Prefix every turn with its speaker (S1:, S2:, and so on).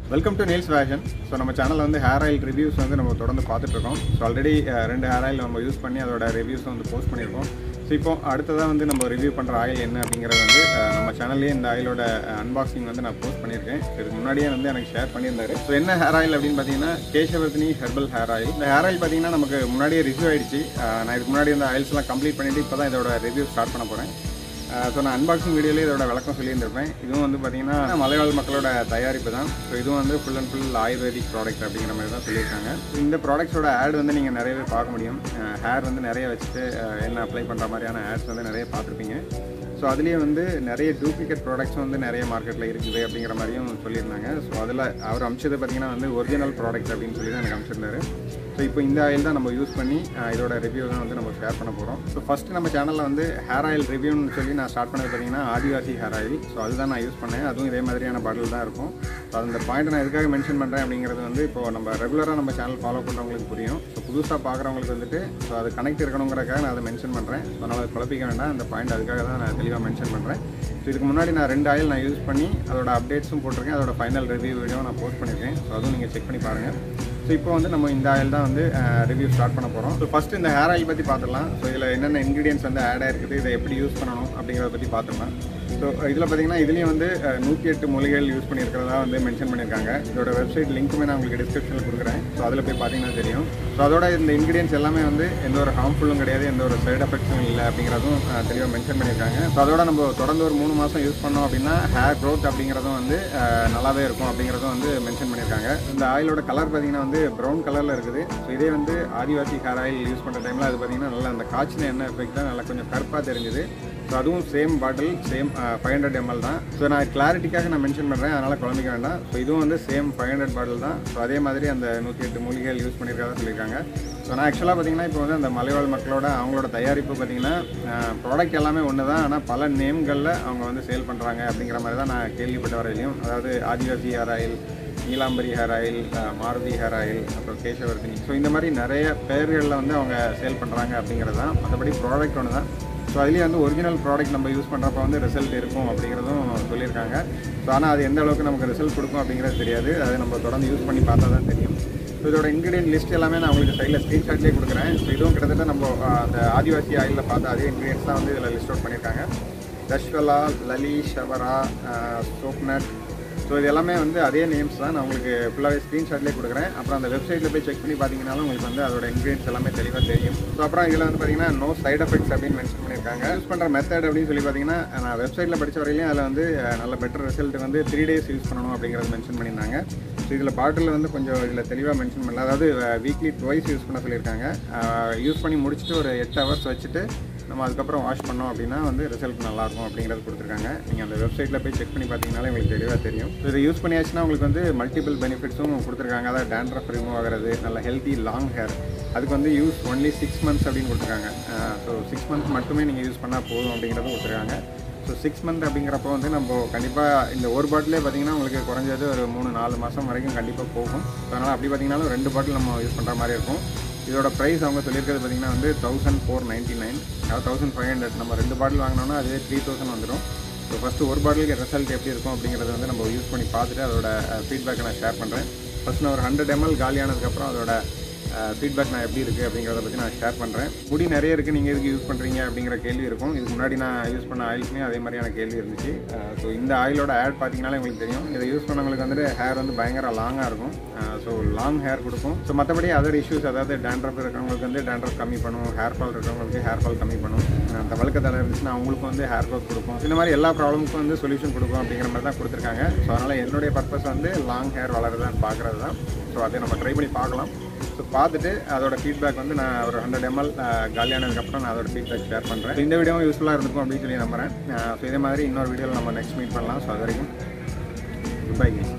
S1: welcome to nails fashion so நம்ம சேனலில் வந்து ஹேர் ஆயில் ரிவ்யூஸ் வந்து நம்ம தொடர்ந்து பார்த்துட்ருக்கோம் ஸோ ஆல்ரெடி ரெண்டு ஹேர் ஆயில் நம்ம யூஸ் பண்ணி அதோட ரிவ்யூஸ் வந்து போஸ்ட் பண்ணியிருக்கோம் ஸோ இப்போ அடுத்ததாக வந்து நம்ம ரிவ்யூ பண்ணுற ஆயில் என்ன அப்படிங்கிறது வந்து அஹ், நம்ம சேனல்லேயே இந்த ஆயிலோட அன்பாக்சிங் வந்து நான் போஸ்ட் பண்ணியிருக்கேன் இதுக்கு முன்னாடியே வந்து எனக்கு ஷேர் பண்ணியிருந்தாரு ஸோ என்ன ஹேர் ஆயில் அப்படின்னு பார்த்தீங்கன்னா கேசவர்த்தினி ஹெர்பல் ஹேர் ஆயில் இந்த ஹேர் ஆயில் பார்த்தீங்கன்னா நமக்கு முன்னாடியே ரிவ்யூ ஆயிடுச்சு அஹ், நான் இதுக்கு முன்னாடி இந்த ஆயில்ஸ்லாம் கம்ப்ளீட் பண்ணிவிட்டு இப்போ தான் இதோட ரிவ்யூ ஸ்டார்ட் பண்ண போகிறேன் ஸோ நான் அன்பாக்சிங் வீடியோலேயே இதோட விளக்கம் சொல்லியிருந்திருப்பேன் இதுவும் வந்து பார்த்தீங்கன்னா மலைவாழ் மக்களோட தயாரிப்பு தான் ஸோ இதுவும் வந்து full and full ayurvedic product அப்படிங்கிற மாதிரி தான் சொல்லியிருக்காங்க இந்த ப்ராடக்ட்ஸோட ஆட் வந்து நீங்கள் நிறையவே பார்க்க முடியும் ஹேர் வந்து நிறைய வச்சுட்டு அஹ், என்ன அப்ளை பண்ணுற மாதிரியான ஆட்ஸ் வந்து நிறைய பார்த்துருப்பீங்க ஸோ அதுலேயே வந்து நிறைய டூப்ளிகேட் ப்ராடக்ட்ஸ் வந்து நிறைய மார்க்கெட்டில் இருக்குது அப்படிங்கிற மாதிரியும் சொல்லியிருந்தாங்க ஸோ அதில் அவர் அமிச்சது பார்த்தீங்கன்னா வந்து ஒரிஜினல் ப்ராடக்ட் அப்படின்னு சொல்லி தான் எனக்கு அமிச்சிருந்தாரு ஸோ இப்போ இந்த ஆயில் தான் நம்ம யூஸ் பண்ணி அஹ், இதோட ரிவ்யூ தான் வந்து நம்ம ஷேர் பண்ண போகிறோம் ஸோ ஃபஸ்ட்டு நம்ம சேனலில் வந்து ஹேர் ஆயில் ரிவ்யூன்னு சொல்லி நான் ஸ்டார்ட் பண்ணது பார்த்தீங்கன்னா ஆதிவாசி ஹேர் ஆயில் ஸோ அதுதான் நான் யூஸ் பண்ணேன் அதுவும் இதே மாதிரியான பாட்டில் தான் இருக்கும் ஸோ அந்த பாயிண்ட் நான் எதுக்காக மென்ஷன் பண்ணுறேன் அப்படிங்கிறது வந்து இப்போ நம்ம ரெகுலராக நம்ம சேனல் ஃபாலோ பண்ணுறவங்களுக்கு புரியும் ஸோ புதுசாக பார்க்குறவங்களுக்கு வந்துட்டு ஸோ அது கனெக்ட் இருக்கணுங்கிறக்காக நான் அதை மென்ஷன் பண்ணுறேன் அதனால் அது குழப்பிக்க வேண்டாம் அந்த பாயிண்ட் அதுக்காக தான் நான் தெளிவாக மென்ஷன் பண்ணுறேன் ஸோ இதுக்கு முன்னாடி நான் ரெண்டு ஆயில் நான் யூஸ் பண்ணி அதோட அப்டேட்ஸும் போட்டிருக்கேன் அதோட ஃபைனல் ரிவ்யூ வீடியோ நான் போஸ்ட் பண்ணியிருக்கேன் ஸோ அதுவும் நீங்கள் செக் பண்ணி பாருங்கள் ஸோ இப்போ வந்து நம்ம இந்த ஆயில் தான் வந்து ரிவ்யூ ஸ்டார்ட் பண்ண போகிறோம் ஸோ ஃபஸ்ட்டு இந்த ஹேர் ஆயில் பற்றி பார்த்துடலாம் ஸோ இதில் என்னென்ன இன்க்ரீடியன்ஸ் வந்து ஆட் ஆயிருக்குது இதை எப்படி யூஸ் பண்ணணும் அப்படிங்கிறத பற்றி பார்த்துடலாம் ஸோ இதில் பார்த்தீங்கன்னா இதுலேயும் வந்து நூற்றி எட்டு மூலிகைகள் யூஸ் பண்ணியிருக்கிறதா வந்து மென்ஷன் பண்ணியிருக்காங்க இதோட வெப்சைட் லிங்க்குமே நான் உங்களுக்கு டிஸ்கிரிப்ஷனில் கொடுக்குறேன் ஸோ அதில் போய் பார்த்தீங்கன்னா தெரியும் ஸோ அதோட இந்த இன்க்ரீடியன்ஸ் எல்லாமே வந்து எந்த ஒரு ஹார்ம்ஃபுல்லும் கிடையாது எந்த ஒரு சைடு எஃபெக்ட்ஸும் இல்லை அப்படிங்கிறதும் அஹ், தெளிவாக மென்ஷன் பண்ணியிருக்காங்க ஸோ அதோட நம்ம தொடர்ந்து ஒரு மூணு மாதம் யூஸ் பண்ணோம் அப்படின்னா ஹேர் க்ரோத் அப்படிங்கிறதும் வந்து அஹ், நல்லாவே இருக்கும் அப்படிங்கிறதும் வந்து மென்ஷன் பண்ணியிருக்காங்க இந்த ஆயிலோட கலர் பார்த்தீங்கன்னா வந்து ப்ரௌன் கலரில் இருக்குது ஸோ இதே வந்து ஆதிவாசி ஹேர் ஆயில் யூஸ் பண்ணுற டைமில் அது பார்த்தீங்கன்னா நல்லா அந்த காய்ச்சின எண்ணெய் எஃபெக்ட் தான் நல்லா கொஞ்சம் கருப்பாக தெரிஞ்சுது ஸோ அதுவும் same bottle same five hundred ML தான் ஸோ நான் கிளாரிட்டிக்காக நான் மென்ஷன் பண்ணுறேன் அதனால் குழம்பிக்க வேண்டாம் ஸோ இதுவும் வந்து சேம் ஃபைவ் ஹண்ட்ரட் பாட்டில் தான் ஸோ அதே மாதிரி அந்த நூற்றி எட்டு மூலிகைகள் யூஸ் பண்ணியிருக்கதா சொல்லியிருக்காங்க ஸோ நான் ஆக்சுவலாக பார்த்தீங்கன்னா இப்போ வந்து அந்த மலைவாழ் மக்களோட அவங்களோட தயாரிப்பு பார்த்தீங்கன்னா ப்ராடக்ட் எல்லாமே ஒன்று தான் ஆனால் பல நேம்களில் அவங்க வந்து சேல் பண்ணுறாங்க அப்படிங்கிற மாதிரி தான் நான் கேள்விப்பட்ட வரையிலையும் அதாவது Adivasi hair oil Neelambari hair oil அஹ், மாருதி ஹேர் ஆயில் அப்புறம் கேசவர்தினி ஸோ இந்த மாதிரி நிறைய பெயர்களில் வந்து அவங்க சேல் பண்ணுறாங்க அப்படிங்கிறது தான் மற்றபடி ப்ராடக்ட் ஒன்று தான் ஸோ அதுலேயே வந்து ஒரிஜினல் ப்ராடக்ட் நம்ம யூஸ் பண்ணுறப்ப வந்து ரிசல்ட் இருக்கும் அப்படிங்கிறதும் சொல்லியிருக்காங்க ஸோ ஆனால் அது எந்த அளவுக்கு நமக்கு ரிசல்ட் கொடுக்கும் அப்படிங்கிறது தெரியாது அது நம்ம தொடர்ந்து யூஸ் பண்ணி பார்த்தா தான் தெரியும் ஸோ இதோட இன்க்ரீடியன்ட் லிஸ்ட் எல்லாமே நான் உங்களுக்கு சைடில் ஸ்க்ரீன்ஷாட்லேயே கொடுக்குறேன் ஸோ இதுவும் கிட்டத்தட்ட நம்ம அஹ், அந்த ஆதிவாசி ஆயிலில் பார்த்த அதே இன்க்ரீடியன்ஸ் தான் வந்து இதில் லிஸ்ட் அவுட் பண்ணியிருக்காங்க தஷ்வலா லலி ஷவரா சோப்நட் ஸோ இது எல்லாமே வந்து அதே நேம்ஸ் தான் நான் உங்களுக்கு ஃபுல்லாகவே ஸ்க்ரீன்ஷாட்லேயே கொடுக்குறேன் அப்புறம் அந்த வெப்சைட்டில் போய் செக் பண்ணி பார்த்தீங்கன்னாலும் உங்களுக்கு வந்து அதோட இன்க்ரீடியன்ஸ் எல்லாமே தெளிவாக தெரியும் ஸோ அப்புறம் இதில் வந்து பார்த்தீங்கன்னா நோ சைடு எஃபெக்ட்ஸ் அப்படின்னு மென்ஷன் பண்ணியிருக்காங்க யூஸ் பண்ணுற மெத்தட் அப்படின்னு சொல்லி பார்த்தீங்கன்னா நான் வெப்சைட்டில் படித்த வரையிலையும் அதில் வந்து அஹ், நல்ல பெட்டர் ரிசல்ட் வந்து த்ரீ டேஸ் யூஸ் பண்ணணும் அப்படிங்கிறது மென்ஷன் பண்ணியிருந்தாங்க ஸோ இதில் பாட்டில் வந்து கொஞ்சம் இதில் தெளிவாக மென்ஷன் பண்ணல அதாவது வீக்லி ட்வைஸ் யூஸ் பண்ண சொல்லியிருக்காங்க யூஸ் பண்ணி முடிச்சுட்டு ஒரு எட்டு ஹவர்ஸ் வச்சுட்டு நம்ம அதுக்கப்புறம் வாஷ் பண்ணோம் அப்படின்னா வந்து ரிசல்ட் நல்லாயிருக்கும் அப்படிங்கிறது கொடுத்துருக்காங்க நீங்கள் அந்த வெப்சைட்டில் போய் செக் பண்ணி பார்த்தீங்கனாலே உங்களுக்கு தெளிவாக தெரியும் ஸோ இதை யூஸ் பண்ணியாச்சுன்னா உங்களுக்கு வந்து மல்டிபிள் பெனிஃபிட்ஸும் கொடுத்துருக்காங்க அதாவது டேண்ட்ரஃப் ரிமூவ் ஆகிறது நல்ல ஹெல்த்தி லாங் ஹேர் அதுக்கு வந்து யூஸ் ஒன்லி சிக்ஸ் மந்த்ஸ் அப்படின்னு கொடுத்துருக்காங்க ஸோ சிக்ஸ் மந்த்ஸ் மட்டுமே நீங்கள் யூஸ் பண்ணால் போதும் அப்படிங்கிறதும் கொடுத்துருக்காங்க ஸோ சிக்ஸ் மந்த் அப்படிங்கிறப்போ வந்து நம்ம கண்டிப்பாக இந்த ஒரு பாட்டிலே பார்த்தீங்கன்னா உங்களுக்கு குறைஞ்சது ஒரு மூணு நாலு மாதம் வரைக்கும் கண்டிப்பாக போகும் ஸோ அதனால் அப்படி பார்த்தீங்கன்னாலும் ரெண்டு பாட்டில் நம்ம யூஸ் பண்ணுற மாதிரி இருக்கும் இதோட ப்ரைஸ் அவங்க சொல்லியிருக்கிறது பார்த்தீங்கன்னா வந்து தௌசண்ட் ஃபோர் நைன்ட்டி நைன் அதாவது தௌசண்ட் ஃபைவ் ஹண்ட்ரட் நம்ம ரெண்டு பாட்டில் வாங்கினோம்னா அதுவே த்ரீ தௌசண்ட் வந்துடும் ஸோ ஃபஸ்ட்டு ஒரு பாட்டிலுக்கு ரிசல்ட் எப்படி இருக்கும் அப்படிங்கிறத வந்து நம்ம யூஸ் பண்ணி பார்த்துட்டு அதோட ஃபீட்பேக்கை நான் ஷேர் பண்ணுறேன் ஃபஸ்ட் நான் ஒரு ஹண்ட்ரட் எம்எல் காலியானதுக்கப்புறம் அதோட ஃபீட்பேக் நான் எப்படி இருக்குது அப்படிங்கிறத பற்றி நான் ஷேர் பண்ணுறேன் முடி நிறைய இருக்குது நீங்கள் எதுக்கு யூஸ் பண்ணுறீங்க அப்படிங்கிற கேள்வி இருக்கும் இதுக்கு முன்னாடி நான் யூஸ் பண்ண ஆயில்ஸ்லேயும் அதே மாதிரியான கேள்வி இருந்துச்சு ஸோ இந்த ஆயிலோட ஆட் பார்த்தீங்கனாலே உங்களுக்கு தெரியும் இதை யூஸ் பண்ணவங்களுக்கு வந்துட்டு ஹேர் வந்து பயங்கர லாங்காக இருக்கும் ஸோ லாங் ஹேர் கொடுக்கும் ஸோ மற்றபடி அதர் இஷ்யூஸ் அதாவது டேண்ட்ரஃப் இருக்கிறவங்களுக்கு வந்து டேண்ட்ரஃப் கம்மி பண்ணும் ஹேர் ஃபால் இருக்கிறவங்களுக்கு ஹேர் ஃபால் கம்மி பண்ணும் அஹ் அந்த வழுக்க தலை இருந்துச்சுன்னா அவங்களுக்கு வந்து ஹேர் க்ரோத் கொடுக்கும் இந்த மாதிரி எல்லா ப்ராப்ளமுக்கும் வந்து சொல்யூஷன் கொடுக்கும் அப்படிங்கிற மாதிரி தான் கொடுத்துருக்காங்க ஸோ அதனால் என்னுடைய பர்பஸ் வந்து லாங் ஹேர் வளருதான்னு பார்க்குறது தான் ஸோ அதை நம்ம ட்ரை பண்ணி பார்க்கலாம் ஸோ பார்த்துட்டு அதோட ஃபீட்பேக் வந்து நான் ஒரு ஹண்ட்ரட் எம்எல் காலியானதுக்கப்புறம் நான் அதோட ஃபீட்பேக் ஷேர் பண்ணுறேன் இந்த வீடியோவும் யூஸ்ஃபுல்லாக இருந்திருக்கும் அப்படின்னு சொல்லி நம்புறேன் ஸோ இதே மாதிரி இன்னொரு வீடியோவில் நம்ம நெக்ஸ்ட் மீட் பண்ணலாம் ஸோ அது வரைக்கும் குட் பை